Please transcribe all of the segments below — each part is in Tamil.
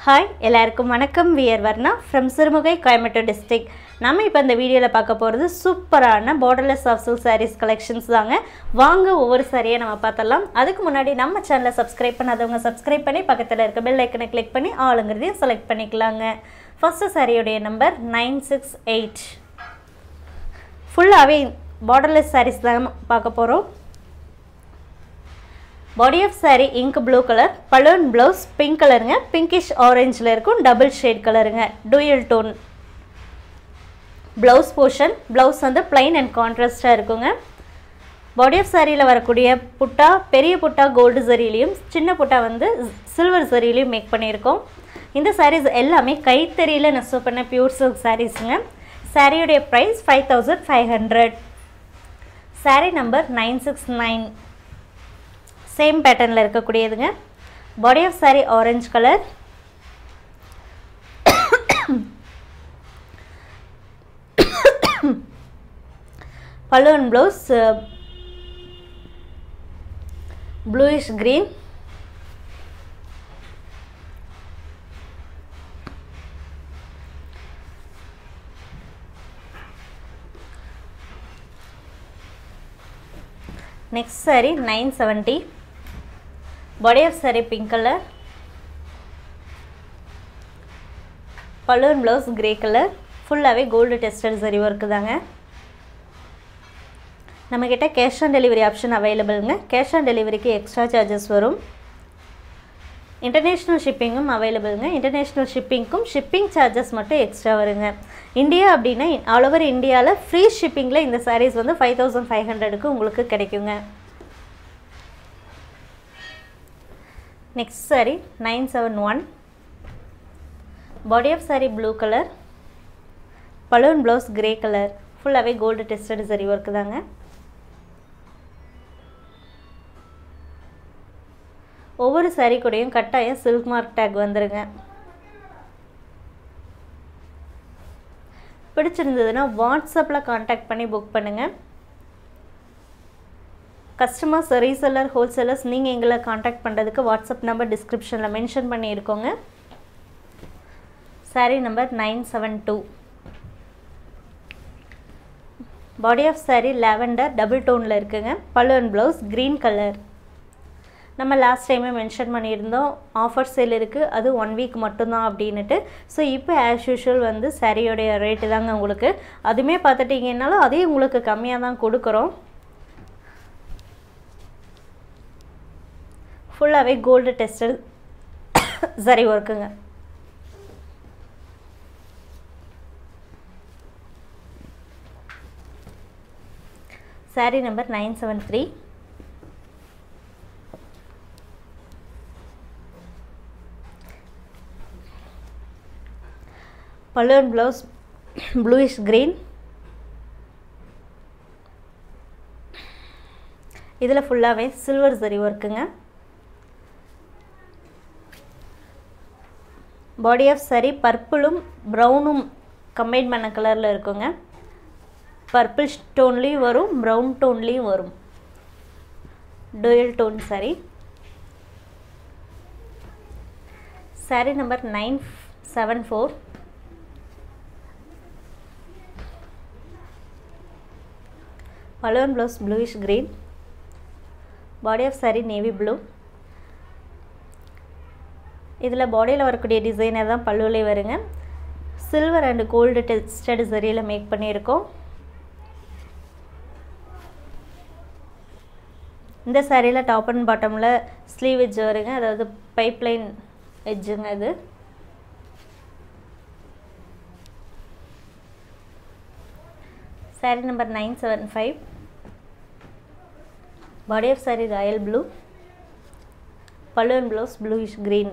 ஹாய் எல்லாருக்கும் வணக்கம் we're Varna from Sirumugai Coimbatore district நம்ம இப்போ இந்த வீடியோவில் பார்க்க போகிறது சூப்பரான borderless of silk saris collections தாங்க வாங்க ஒவ்வொரு சாரியை நம்ம பார்த்தலாம் அதுக்கு முன்னாடி நம்ம சேனலை சப்ஸ்கிரைப் பண்ணாதவங்க சப்ஸ்கிரைப் பண்ணி பக்கத்தில் இருக்க பெல் ஐக்கனை கிளிக் பண்ணி ஆளுங்கிறதையும் செலக்ட் பண்ணிக்கலாங்க ஃபஸ்ட்டு சாரியுடைய நம்பர் நைன் சிக்ஸ் எயிட் ஃபுல்லாகவே பார்டர்லெஸ் சாரீஸ் தான் பார்க்க போகிறோம் body of saree ink blue colour balloon blouse pink கலருங்க பிங்கிஷ் ஆரஞ்சில் இருக்கும் டபுள் ஷேட் கலருங்க dual tone blouse portion blouse வந்து plain அண்ட் கான்ட்ராஸ்டாக இருக்குங்க பாடி ஆஃப் சாரியில் வரக்கூடிய புட்டா பெரிய புட்டா கோல்டு சரிலையும் சின்ன புட்டா வந்து சில்வர் சரிலையும் மேக் பண்ணியிருக்கோம் இந்த சாரீஸ் எல்லாமே கைத்தறியில் நெசவு பண்ண பியூர் சில்க் சாரீஸுங்க சாரியுடைய price five thousand five hundred sari number nine six nine same பேட்டர்னில் இருக்கக்கூடியதுங்க body of sari orange colour பல்லுவன் blouse bluish green next sorry nine seventy body of sari pink colour balloon blouse grey colour ஃபுல்லாகவே கோல்டு டெஸ்டட் சரி ஒர்க்கு தாங்க நம்மக்கிட்ட கேஷ் ஆன் டெலிவரி ஆப்ஷன் அவைலபிளுங்க கேஷ் ஆன் டெலிவரிக்கு எக்ஸ்ட்ரா சார்ஜஸ் வரும் இன்டர்நேஷ்னல் ஷிப்பிங்கும் அவைலபிளுங்க இன்டர்நேஷ்னல் ஷிப்பிங்க்கும் ஷிப்பிங் சார்ஜஸ் மட்டும் எக்ஸ்ட்ரா வருங்க இந்தியா அப்படின்னா ஆல் ஓவர் இந்தியாவில் ஃப்ரீ ஷிப்பிங்கில் இந்த சாரீஸ் வந்து ஃபைவ் தௌசண்ட் ஃபைவ் ஹண்ட்ரடுக்கு உங்களுக்கு கிடைக்குங்க next sorry nine seven one body of sorry blue colour balloon blouse grey colour ஃபுல்லாகவே கோல்டு டெஸ்டட் சரி ஒர்க்கு தாங்க ஒவ்வொரு சாரீ கூடயும் கட்டாயம் சில்க் மார்க் டேக் வந்துருங்க பிடிச்சிருந்ததுன்னா வாட்ஸ்அப்பில் காண்டாக்ட் பண்ணி புக் பண்ணுங்கள் கஸ்டமர்ஸ் ரீசெல்லர் ஹோல்சேலர்ஸ் நீங்கள் எங்களை காண்டாக்ட் பண்ணுறதுக்கு வாட்ஸ்அப் நம்பர் டிஸ்கிரிப்ஷனில் மென்ஷன் பண்ணியிருக்கோங்க sari number nine seven two body of sari lavender double டோனில் இருக்குங்க பலூன் ப்ளவுஸ் க்ரீன் கலர் நம்ம லாஸ்ட் டைமே மென்ஷன் பண்ணியிருந்தோம் ஆஃபர் சேல் இருக்குது அது ஒன் வீக் மட்டும்தான் அப்படின்ட்டு ஸோ இப்போ ஆஸ் யூஷுவல் வந்து சாரியோடைய ரேட்டு தாங்க உங்களுக்கு அதுவுமே பார்த்துட்டிங்கன்னாலும் அதே உங்களுக்கு கம்மியாக தான் கொடுக்குறோம் ஃபுல்லாகவே கோல்டு டெஸ்டட் சரி ஒர்க்குங்க sari number nine seven three balloon blouse bluish green இதில் ஃபுல்லாகவே சில்வர் சரி ஒர்க்குங்க பாடி ஆஃப் சரி பர்பிளும் ப்ரௌனும் கம்பைன் பண்ண கலரில் இருக்குங்க பர்பிள் டோன்லேயும் வரும் ப்ரௌன் டோன்லேயும் வரும் dual tone sari sari number nine seven four balloon blouse bluish green body of sari navy blue இதில் பாடியில் வரக்கூடிய டிசைனர் தான் பல்லுவிலே வருங்க சில்வர் அண்டு கோல்டு டெஸ்டட் சரியில் மேக் பண்ணியிருக்கோம் இந்த சாரியில் டாப் அண்ட் பாட்டமில் ஸ்லீவ் எட்ஜ் வருங்க அதாவது பைப்லைன் எட்ஜுங்க இது sari number nine seven five body of sari royal blue balloon blouse bluish green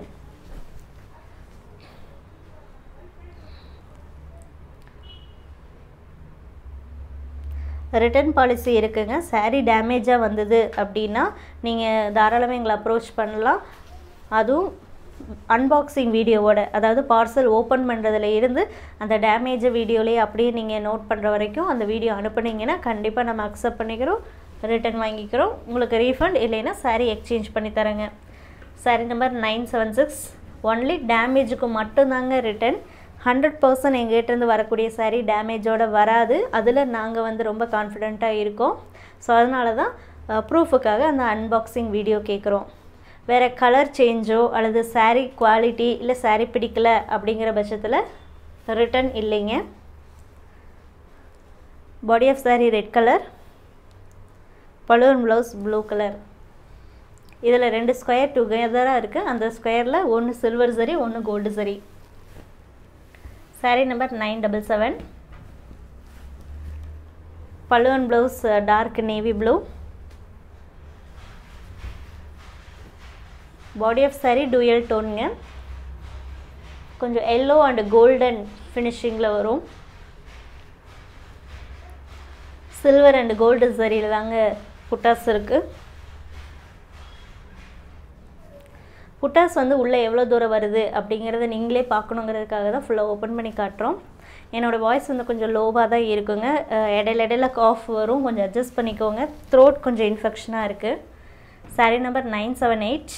return policy இருக்குங்க சாரீ டேமேஜாக வந்தது அப்படின்னா நீங்கள் தாராளமாக எங்களை அப்ரோச் பண்ணலாம் அதுவும் அன்பாக்சிங் வீடியோவோட அதாவது பார்சல் ஓப்பன் பண்ணுறதுல இருந்து அந்த டேமேஜை வீடியோலேயே அப்படியே நீங்கள் நோட் பண்ணுற வரைக்கும் அந்த வீடியோ அனுப்புனீங்கன்னா கண்டிப்பாக நம்ம அக்செப்ட் பண்ணிக்கிறோம் ரிட்டர்ன் வாங்கிக்கிறோம் உங்களுக்கு ரீஃபண்ட் இல்லைன்னா சாரீ எக்ஸ்சேஞ்ச் பண்ணி தரேங்க sari number nine seven six only டேமேஜுக்கு மட்டும்தாங்க ரிட்டன் ஹண்ட்ரட் பர்சன்ட் எங்ககிட்டேருந்து வரக்கூடிய saree டேமேஜோடு வராது அதில் நாங்கள் வந்து ரொம்ப கான்ஃபிடெண்ட்டாக இருக்கோம் ஸோ அதனால தான் ப்ரூஃபுக்காக அந்த அன்பாக்சிங் வீடியோ கேட்குறோம் வேறு கலர் சேஞ்சோ அல்லது saree குவாலிட்டி இல்லை saree பிடிக்கல அப்படிங்கிற பட்சத்தில் ரிட்டன் இல்லைங்க body of saree red colour balloon blouse blue colour இதில் ரெண்டு ஸ்கொயர் டுகெதராக இருக்குது அந்த ஸ்கொயரில் ஒன்று சில்வர் சரி ஒன்று gold zari saree number nine double seven balloon blouse dark navy blue body of saree dual டோனுங்க கொஞ்சம் எல்லோ அண்ட் கோல்டன் ஃபினிஷிங்கில் வரும் சில்வர் அண்ட் கோல்டு சரியில் தாங்க புட்டாஸ் இருக்குது புட்டாஸ் வந்து உள்ளே எவ்வளோ தூரம் வருது அப்படிங்கிறத நீங்களே பார்க்கணுங்கிறதுக்காக தான் ஃபுல்லாக ஓப்பன் பண்ணி காட்டுறோம் என்னோடய வாய்ஸ் வந்து கொஞ்சம் லோவாக தான் இருக்குங்க அஹ் இடையில இடையில காஃப் வரும் கொஞ்சம் அட்ஜஸ்ட் பண்ணிக்கோங்க த்ரோட் கொஞ்சம் இன்ஃபெக்ஷனாக இருக்குது saree number nine seven eight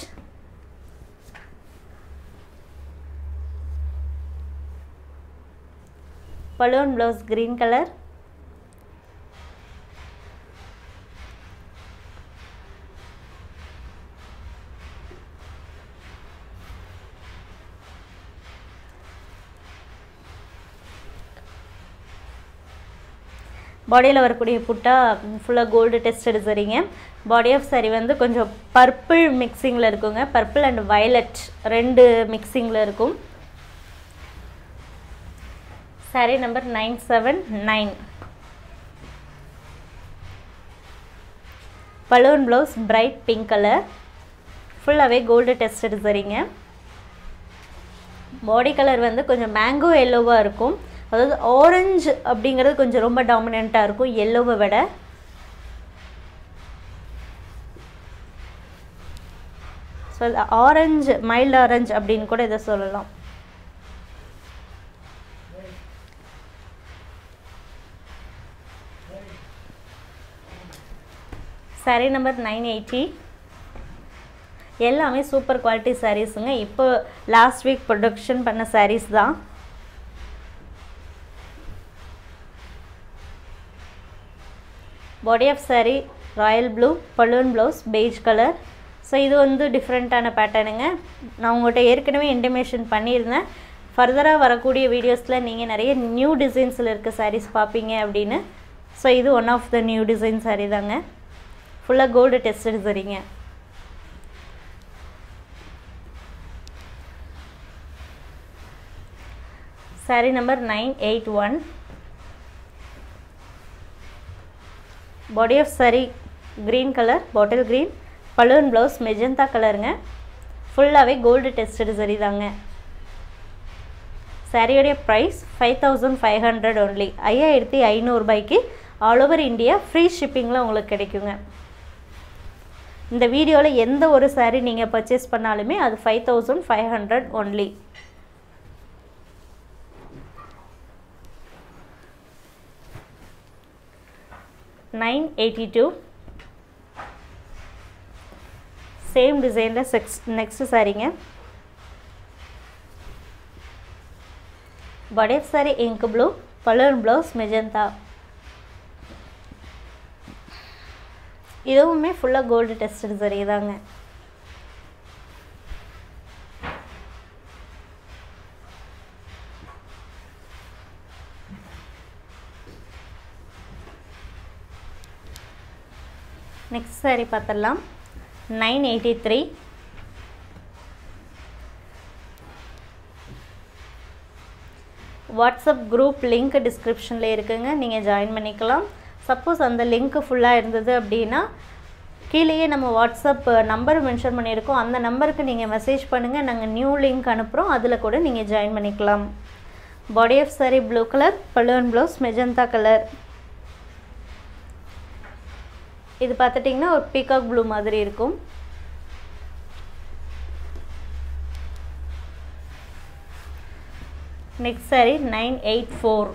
balloon blouse green colour பாடியில் வரக்கூடிய புட்டா ஃபுல்லாக கோல்டு டெஸ்டட் சரிங்க பாடி ஆஃப் saree வந்து கொஞ்சம் பர்பிள் மிக்சிங்கில் இருக்குங்க பர்பிள் அண்ட் வயலட் ரெண்டு மிக்சிங்கில் இருக்கும் saree number nine seven nine balloon blouse bright pink colour ஃபுல்லாகவே கோல்டு டெஸ்டட் சரிங்க பாடி கலர் வந்து கொஞ்சம் மேங்கோ எல்லோவாக இருக்கும் அதாவது ஆரஞ்சு அப்படிங்கிறது கொஞ்சம் ரொம்ப டாமினண்ட்டாக இருக்கும் எல்லோவை விட ஸோ ஆரஞ்சு மைல்டு ஆரஞ்சு அப்படின்னு கூட இதை சொல்லலாம் saree நம்பர் நைன் எயிட்டி எல்லாமே சூப்பர் குவாலிட்டி சாரீஸுங்க இப்போ லாஸ்ட் வீக் ப்ரொடக்ஷன் பண்ண sarees தான் body of saree royal blue balloon blouse beige colour so இது வந்து டிஃப்ரெண்ட்டான பேட்டர்னுங்க நான் உங்கள்கிட்ட ஏற்கனவே இன்டிமேஷன் பண்ணியிருந்தேன் ஃபர்தராக வரக்கூடிய வீடியோஸில் நீங்கள் நிறைய நியூ டிசைன்ஸில் இருக்க sarees பார்ப்பீங்க அப்படின்னு ஸோ இது one of the new design saree தாங்க ஃபுல்லாக கோல்டு டெஸ்டட் சரிங்க saree number nine eight one body of saree green colour bottle green balloon blouse magenta கலருங்க ஃபுல்லாகவே கோல்டு டெஸ்டட் சரி தாங்க சாரியோடைய price five thousand five hundred only ஐயாயிரத்தி ஐநூறுரூபாய்க்கு ஆல் ஓவர் இந்தியா ஃப்ரீ ஷிப்பிங்கில் உங்களுக்கு கிடைக்குங்க இந்த வீடியோவில் எந்த ஒரு saree நீங்கள் பர்ச்சேஸ் பண்ணாலுமே அது five thousand five hundred only nine eighty two same டிசைனில் செக்ஸ் நெக்ஸ்ட் சாரீங்க படேப் sari ink blue balloon blouse magenta இதுவுமே ஃபுல்லாக கோல்டு டெஸ்டட் சரி தாங்க நெக்ஸ்ட் சாரி பார்த்துடலாம் nine eighty three WhatsApp group link டிஸ்கிரிப்ஷனில் இருக்குங்க நீங்கள் ஜாயின் பண்ணிக்கலாம் சப்போஸ் அந்த லிங்க் ஃபுல்லாக இருந்தது அப்படின்னா கீழேயே நம்ம வாட்ஸ்அப் நம்பர் மென்ஷன் பண்ணியிருக்கோம் அந்த நம்பருக்கு நீங்கள் மெசேஜ் பண்ணுங்கள் நாங்கள் நியூ லிங்க் அனுப்புகிறோம் அதில் கூட நீங்கள் ஜாயின் பண்ணிக்கலாம் body of sorry blue colour balloon blouse magenta colour இது பார்த்துட்டிங்கன்னா ஒரு பீகாக் ப்ளூ மாதிரி இருக்கும் next sorry nine eight four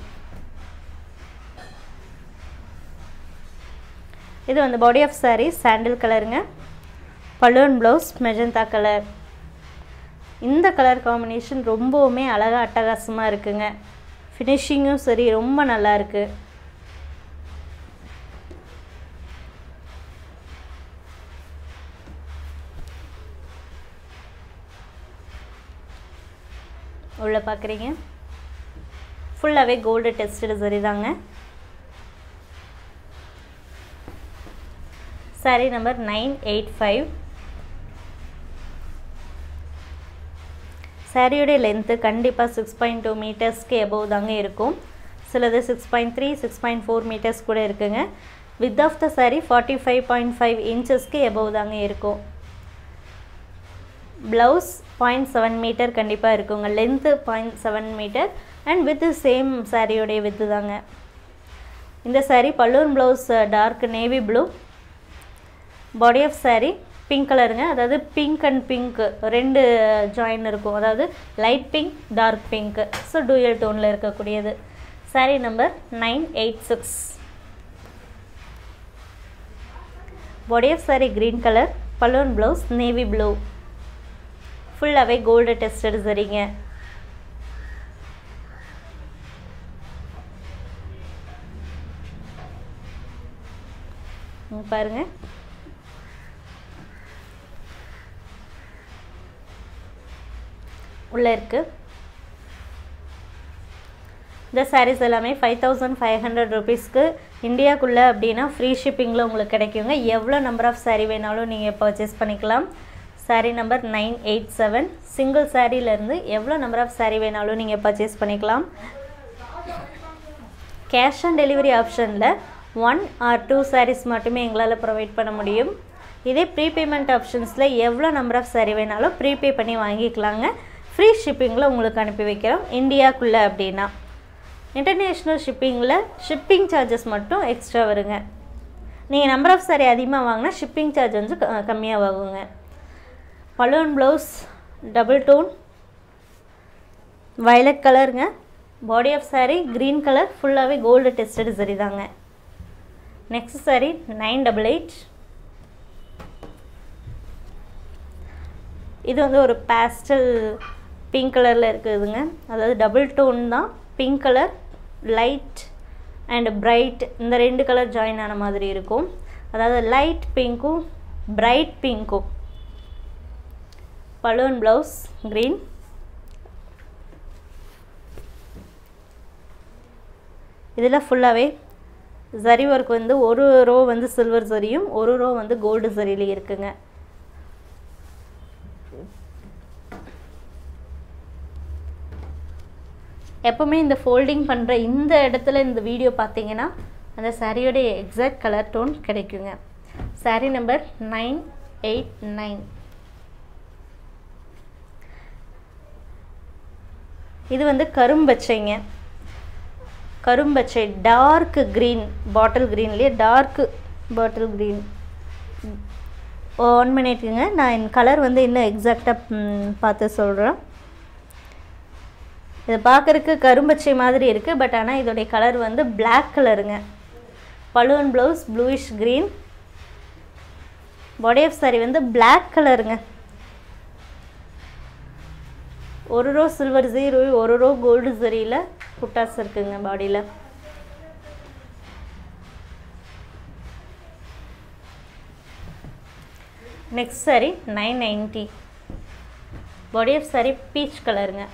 இது வந்து பாடி ஆஃப் சாரீ சாண்டில் கலருங்க பலூன் ப்ளவுஸ் மெஜந்தா கலர் இந்த கலர் காம்பினேஷன் ரொம்பவுமே அழகாக அட்டகாசமாக இருக்குங்க ஃபினிஷிங்கும் சரி ரொம்ப நல்லா இருக்குது உள்ளே பார்க்குறீங்க ஃபுல்லாகவே கோல்டு டெஸ்டடு சரி தாங்க saree number nine eight five சாரியோடைய லென்த்து கண்டிப்பாக சிக்ஸ் பாயிண்ட் டூ மீட்டர்ஸ்க்கு எபோவ் தாங்க இருக்கும் சிலது six point three six point four metres கூட இருக்குங்க width of the saree forty five point five இன்ச்சஸ்க்கு எபோவ் தாங்க இருக்கும் ப்ளவுஸ் பாயிண்ட் செவன் மீட்டர் கண்டிப்பாக இருக்குங்க length point seven metre and width same சாரியோடைய வித்து தாங்க இந்த saree balloon blouse dark navy blue body of saree pink கலருங்க அதாவது பிங்க் அண்ட் பிங்க் ரெண்டு ஜாயின் இருக்கும் அதாவது light pink dark pink so dual டோனில் இருக்கக்கூடியது saree number nine eight six body of saree green colour balloon blouse navy blue ஃபுல்லாகவே கோல்டு டெஸ்டட் சரிங்க பாருங்கள் உள்ளே இருக்குது இந்த சாரீஸ் எல்லாமே ஃபைவ் தௌசண்ட் ஃபைவ் ஹண்ட்ரட் ருபீஸ்க்கு இந்தியாக்குள்ளே அப்படின்னா ஃப்ரீ ஷிப்பிங்கில் உங்களுக்கு கிடைக்குங்க எவ்வளோ நம்பர் ஆஃப் சாரீ வேணாலும் நீங்கள் பர்ச்சேஸ் பண்ணிக்கலாம் saree number nine eight seven single சாரீலேருந்து எவ்வளோ நம்பர் ஆஃப் சாரீ வேணாலும் நீங்கள் பர்ச்சேஸ் பண்ணிக்கலாம் கேஷ் ஆன் டெலிவரி ஆப்ஷனில் ஒன் ஆர் டூ சாரீஸ் மட்டுமே எங்களால் ப்ரொவைட் பண்ண முடியும் இதே ப்ரீபேமெண்ட் ஆப்ஷன்ஸில் எவ்வளோ நம்பர் ஆஃப் சாரீ வேணாலும் ப்ரீபே பண்ணி வாங்கிக்கலாங்க ஃப்ரீ ஷிப்பிங்கில் உங்களுக்கு அனுப்பி வைக்கிறோம் இந்தியாக்குள்ளே அப்படின்னா இன்டர்நேஷ்னல் ஷிப்பிங்கில் ஷிப்பிங் சார்ஜஸ் மட்டும் எக்ஸ்ட்ரா வருங்க நீங்கள் நம்பர் ஆஃப் சாரீ அதிகமாக வாங்கினா ஷிப்பிங் சார்ஜ் வந்து கம்மியாக ஆகுங்க balloon blouse double tone violet கலருங்க body of saree green colour ஃபுல்லாகவே கோல்டு டெஸ்டட் சரி தாங்க next saree nine double eight இது வந்து ஒரு பேஸ்டல் பிங்க் கலரில் இருக்குதுங்க அதாவது டபுள் டோன் தான் pink colour light and bright இந்த ரெண்டு கலர் ஜாயின் ஆன மாதிரி இருக்கும் அதாவது லைட் பிங்க்கும் பிரைட் பிங்க்கும் பலூன் ப்ளவுஸ் க்ரீன் இதில் ஃபுல்லாகவே ஜரி ஒர்க் வந்து ஒரு ரோ வந்து சில்வர் சரியும் ஒரு ரோ வந்து கோல்டு சரியிலையும் இருக்குங்க எப்போவுமே இந்த ஃபோல்டிங் பண்ணுற இந்த இடத்துல இந்த வீடியோ பார்த்தீங்கன்னா அந்த சாரியோடைய எக்ஸாக்ட் கலர் டோன் கிடைக்குங்க saree number nine eight nine இது வந்து கரும்பச்சைங்க கரும்பச்சை டார்க் க்ரீன் பாட்டில் க்ரீன்லேயே டார்க் பாட்டில் க்ரீன் ஒன் மினிட்ங்க நான் என் கலர் வந்து இன்னும் எக்ஸாக்டாக பார்த்து சொல்கிறேன் இது பார்க்குறக்கு கரும்பச்சை மாதிரி இருக்குது பட் ஆனால் இதோடைய கலர் வந்து பிளாக் கலருங்க balloon blouse bluish green body of saree வந்து பிளாக் கலருங்க ஒரு ரோ சில்வர் ஜீரோ ஒரு ரோ கோல்டு சரியில் புட்டாஸ் இருக்குங்க பாடியில் next sorry nine ninety body of saree peach கலருங்க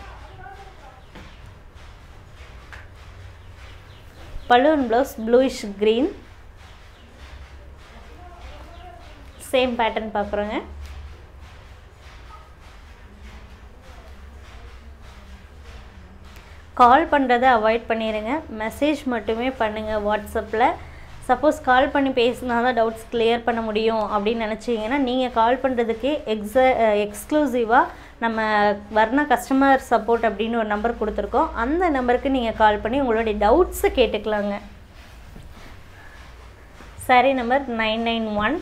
balloon blouse bluish green same pattern பார்க்குறோங்க கால் பண்ணுறதை அவாய்ட் பண்ணிடுங்க மெசேஜ் மட்டுமே பண்ணுங்கள் வாட்ஸ்அப்பில் சப்போஸ் கால் பண்ணி பேசினா தான் டவுட்ஸ் கிளியர் பண்ண முடியும் அப்படின்னு நினச்சிங்கன்னா நீங்கள் கால் பண்ணுறதுக்கே எக்ஸ எக்ஸ்க்ளூசிவாக நம்ம வர்ணா கஸ்டமர் சப்போர்ட் அப்படின்னு ஒரு நம்பர் கொடுத்துருக்கோம் அந்த நம்பருக்கு நீங்கள் கால் பண்ணி உங்களுடைய டவுட்ஸை கேட்டுக்கலாங்க saree number nine nine one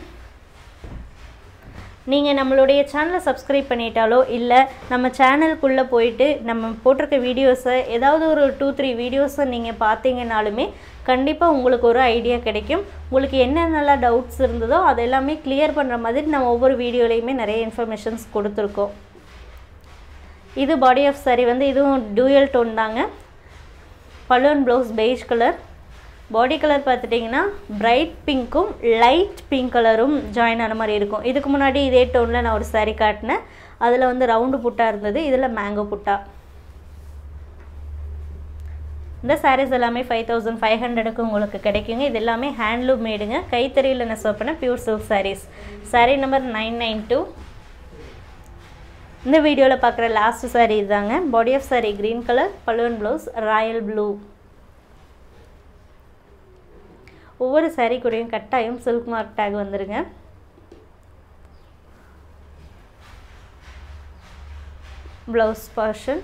நீங்கள் நம்மளுடைய சேனலை சப்ஸ்கிரைப் பண்ணிட்டாலோ இல்லை நம்ம சேனலுக்குள்ளே போயிட்டு நம்ம போட்டிருக்க வீடியோஸை ஏதாவது ஒரு டூ த்ரீ வீடியோஸை நீங்கள் பார்த்தீங்கனாலுமே கண்டிப்பாக உங்களுக்கு ஒரு ஐடியா கிடைக்கும் உங்களுக்கு என்னென்னலாம் டவுட்ஸ் இருந்ததோ அது எல்லாமே கிளியர் பண்ணுற மாதிரி நம்ம ஒவ்வொரு வீடியோலையுமே நிறைய இன்ஃபர்மேஷன்ஸ் கொடுத்துருக்கோம் இது பாடி ஆஃப் saree வந்து இதுவும் டூயல் டோன் தாங்க balloon blouse beige colour body colour பார்த்துட்டிங்கன்னா பிரைட் பிங்க்கும் லைட் பிங்க் கலரும் ஜாயின் ஆன மாதிரி இருக்கும் இதுக்கு முன்னாடி இதே டோனில் நான் ஒரு saree காட்டினேன் அதில் வந்து ரவுண்டு புட்டா இருந்தது இதில் மேங்கோ புட்டா இந்த sarees எல்லாமே ஃபைவ் தௌசண்ட் ஃபைவ் ஹண்ட்ரடுக்கு உங்களுக்கு கிடைக்குங்க இது எல்லாமே ஹேண்ட்லூம் மேடுங்க கைத்தறியில் நெசவு பண்ண pure silk sarees saree number nine nine two இந்த வீடியோவில் பார்க்குற லாஸ்ட் saree இதுதாங்க body of saree green colour balloon blouse royal blue ஒவ்வொரு saree கூடயும் கட்டாயம் சில்க் மார்க் டேக் வந்துருங்க ப்ளவுஸ் பர்ஷன்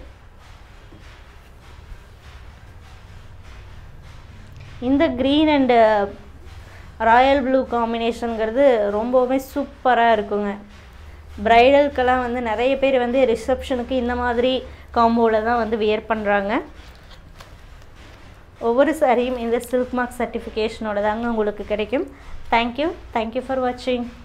இந்த க்ரீன் அண்டு ராயல் ப்ளூ காம்பினேஷனுங்கிறது ரொம்பவுமே சூப்பராக இருக்குங்க ப்ரைடலுக்கெல்லாம் வந்து நிறைய பேர் வந்து ரிசப்ஷனுக்கு இந்த மாதிரி காம்போவில் தான் வந்து வியர் பண்ணுறாங்க ஒவ்வொரு சாரியும் இந்த சில்க் மார்க் சர்டிஃபிகேஷனோட தாங்க உங்களுக்கு கிடைக்கும் தேங்க்யூ தேங்க்யூ ஃபார் வாட்சிங்